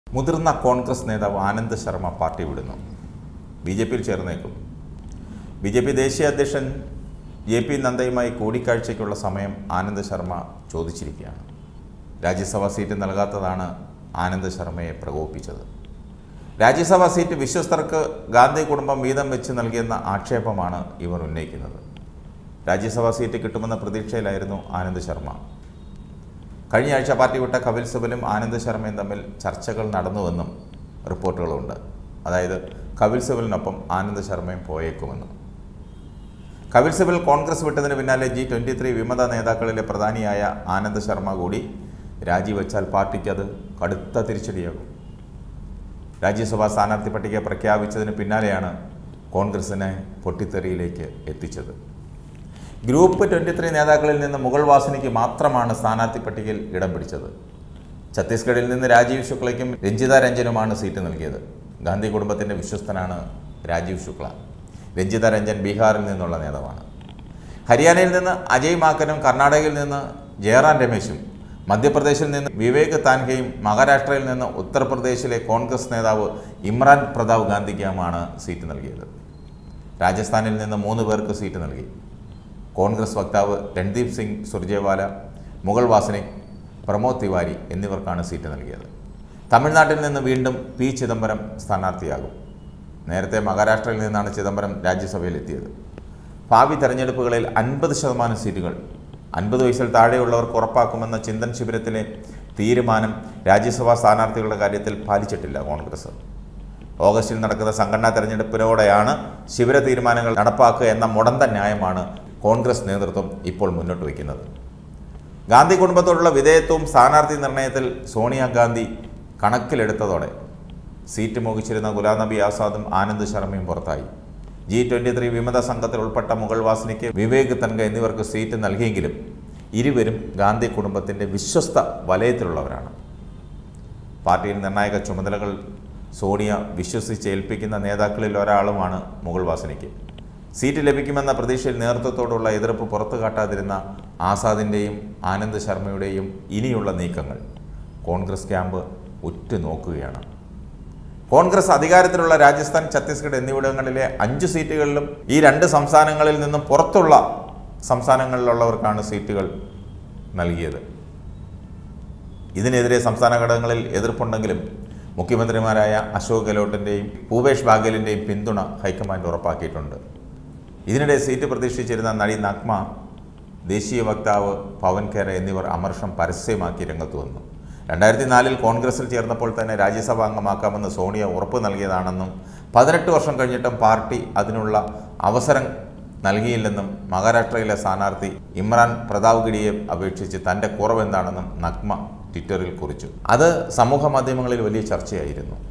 മുതിർന്ന കോൺഗ്രസ് നേതാവ് ആനന്ദ് ശർമ്മ പാർട്ടി വിടുന്നു ബി ജെ പിയിൽ ചേർന്നേക്കും ബി ജെ പി ദേശീയ അധ്യക്ഷൻ ജെ പി നദ്ദയുമായി കൂടിക്കാഴ്ചയ്ക്കുള്ള സമയം ആനന്ദ് ശർമ്മ ചോദിച്ചിരിക്കുകയാണ് രാജ്യസഭാ സീറ്റ് നൽകാത്തതാണ് ആനന്ദ് ശർമ്മയെ പ്രകോപിപ്പിച്ചത് രാജ്യസഭാ സീറ്റ് വിശ്വസ്തർക്ക് ഗാന്ധി കുടുംബം വീതം വെച്ച് നൽകിയെന്ന ആക്ഷേപമാണ് ഇവർ ഉന്നയിക്കുന്നത് രാജ്യസഭാ സീറ്റ് കിട്ടുമെന്ന പ്രതീക്ഷയിലായിരുന്നു ആനന്ദ് ശർമ്മ കഴിഞ്ഞ ആഴ്ച പാർട്ടി വിട്ട കപിൽ സിബലും ആനന്ദ് ശർമ്മയും തമ്മിൽ ചർച്ചകൾ നടന്നുവെന്നും റിപ്പോർട്ടുകളുണ്ട് അതായത് കപിൽ സിബലിനൊപ്പം ആനന്ദ് ശർമ്മയും പോയേക്കുമെന്നും കപിൽ സിബൽ കോൺഗ്രസ് വിട്ടതിന് പിന്നാലെ ജി ട്വൻ്റി ത്രീ വിമത നേതാക്കളിലെ പ്രധാനിയായ ആനന്ദ് ശർമ്മ കൂടി രാജിവെച്ചാൽ പാർട്ടിക്ക് അത് കടുത്ത തിരിച്ചടിയാകും രാജ്യസഭാ സ്ഥാനാർത്ഥി പട്ടിക പ്രഖ്യാപിച്ചതിന് പിന്നാലെയാണ് കോൺഗ്രസിനെ പൊട്ടിത്തെറിയിലേക്ക് എത്തിച്ചത് ഗ്രൂപ്പ് ട്വൻ്റി ത്രീ നേതാക്കളിൽ നിന്ന് മുഗൾ വാസനിക്ക് മാത്രമാണ് സ്ഥാനാർത്ഥി പട്ടികയിൽ ഇടം പിടിച്ചത് ഛത്തീസ്ഗഡിൽ നിന്ന് രാജീവ് ശുക്ലയ്ക്കും രഞ്ജിത രഞ്ജനുമാണ് സീറ്റ് നൽകിയത് ഗാന്ധി കുടുംബത്തിൻ്റെ വിശ്വസ്തനാണ് രാജീവ് ശുക്ല രഞ്ജിത രഞ്ജൻ ബീഹാറിൽ നിന്നുള്ള നേതാവാണ് ഹരിയാനയിൽ നിന്ന് അജയ് മാക്കനും കർണാടകയിൽ നിന്ന് ജയറാം രമേശും മധ്യപ്രദേശിൽ നിന്ന് വിവേക് താൻഹയും മഹാരാഷ്ട്രയിൽ നിന്ന് ഉത്തർപ്രദേശിലെ കോൺഗ്രസ് നേതാവ് ഇമ്രാൻ പ്രതാപ് ഗാന്ധിക്കുമാണ് സീറ്റ് നൽകിയത് രാജസ്ഥാനിൽ നിന്ന് മൂന്ന് പേർക്ക് സീറ്റ് നൽകി കോൺഗ്രസ് വക്താവ് രൺദീപ് സിംഗ് സുർജേവാല മുഗൾ വാസനിക് പ്രമോദ് തിവാരി എന്നിവർക്കാണ് സീറ്റ് നൽകിയത് തമിഴ്നാട്ടിൽ നിന്ന് വീണ്ടും പി ചിദംബരം സ്ഥാനാർത്ഥിയാകും നേരത്തെ മഹാരാഷ്ട്രയിൽ നിന്നാണ് ചിദംബരം രാജ്യസഭയിലെത്തിയത് ഭാവി തെരഞ്ഞെടുപ്പുകളിൽ അൻപത് ശതമാനം സീറ്റുകൾ അൻപത് വയസ്സിൽ താഴെയുള്ളവർക്ക് ഉറപ്പാക്കുമെന്ന ചിന്തൻ ശിബിരത്തിലെ തീരുമാനം രാജ്യസഭാ സ്ഥാനാർത്ഥികളുടെ കാര്യത്തിൽ പാലിച്ചിട്ടില്ല കോൺഗ്രസ് ഓഗസ്റ്റിൽ നടക്കുന്ന സംഘടനാ തെരഞ്ഞെടുപ്പിനോടെയാണ് ശിബിര തീരുമാനങ്ങൾ നടപ്പാക്കുക എന്ന മുടന്ത ന്യായമാണ് കോൺഗ്രസ് നേതൃത്വം ഇപ്പോൾ മുന്നോട്ട് വയ്ക്കുന്നത് ഗാന്ധി കുടുംബത്തോടുള്ള വിധേയത്വവും സ്ഥാനാർത്ഥി നിർണയത്തിൽ സോണിയാഗാന്ധി കണക്കിലെടുത്തതോടെ സീറ്റ് മോഹിച്ചിരുന്ന ഗുലാം നബി ആസാദും ആനന്ദ് ശർമ്മയും പുറത്തായി ജി ട്വൻ്റി ത്രീ വിമത സംഘത്തിൽ ഉൾപ്പെട്ട മുഗൾ വാസനിക്ക് വിവേക് തൻക എന്നിവർക്ക് സീറ്റ് നൽകിയെങ്കിലും ഇരുവരും ഗാന്ധി കുടുംബത്തിൻ്റെ വിശ്വസ്ത വലയത്തിലുള്ളവരാണ് പാർട്ടിയിൽ നിർണായക ചുമതലകൾ സോണിയ വിശ്വസിച്ച് ഏൽപ്പിക്കുന്ന നേതാക്കളിൽ ഒരാളുമാണ് മുഗൾ വാസനിക്ക് സീറ്റ് ലഭിക്കുമെന്ന പ്രതീക്ഷയിൽ നേതൃത്വത്തോടുള്ള എതിർപ്പ് പുറത്തു കാട്ടാതിരുന്ന ആസാദിൻ്റെയും ആനന്ദ് ശർമ്മയുടെയും ഇനിയുള്ള നീക്കങ്ങൾ കോൺഗ്രസ് ക്യാമ്പ് ഉറ്റുനോക്കുകയാണ് കോൺഗ്രസ് അധികാരത്തിലുള്ള രാജസ്ഥാൻ ഛത്തീസ്ഗഡ് എന്നിവിടങ്ങളിലെ അഞ്ച് സീറ്റുകളിലും ഈ രണ്ട് സംസ്ഥാനങ്ങളിൽ നിന്നും പുറത്തുള്ള സംസ്ഥാനങ്ങളിലുള്ളവർക്കാണ് സീറ്റുകൾ നൽകിയത് ഇതിനെതിരെ സംസ്ഥാന ഘടകങ്ങളിൽ എതിർപ്പുണ്ടെങ്കിലും മുഖ്യമന്ത്രിമാരായ അശോക് ഗെഹ്ലോട്ടിൻ്റെയും ഭൂപേഷ് ബാഗേലിൻ്റെയും പിന്തുണ ഹൈക്കമാൻഡ് ഉറപ്പാക്കിയിട്ടുണ്ട് ഇതിനിടെ സീറ്റ് പ്രതീക്ഷിച്ചിരുന്ന നടി നഗ്മ ദേശീയ വക്താവ് പവൻ ഖേര എന്നിവർ അമർഷം പരസ്യമാക്കി രംഗത്ത് വന്നു രണ്ടായിരത്തി നാലിൽ കോൺഗ്രസിൽ ചേർന്നപ്പോൾ തന്നെ രാജ്യസഭാ അംഗമാക്കാമെന്ന് സോണിയ ഉറപ്പ് നൽകിയതാണെന്നും പതിനെട്ട് വർഷം കഴിഞ്ഞിട്ടും പാർട്ടി അതിനുള്ള അവസരം നൽകിയില്ലെന്നും മഹാരാഷ്ട്രയിലെ സ്ഥാനാർത്ഥി ഇമ്രാൻ പ്രതാപ്ഗഡിയെ അപേക്ഷിച്ച് തൻ്റെ കുറവെന്താണെന്നും നഗ്മ ട്വിറ്ററിൽ കുറിച്ചു അത് സമൂഹ മാധ്യമങ്ങളിൽ വലിയ ചർച്ചയായിരുന്നു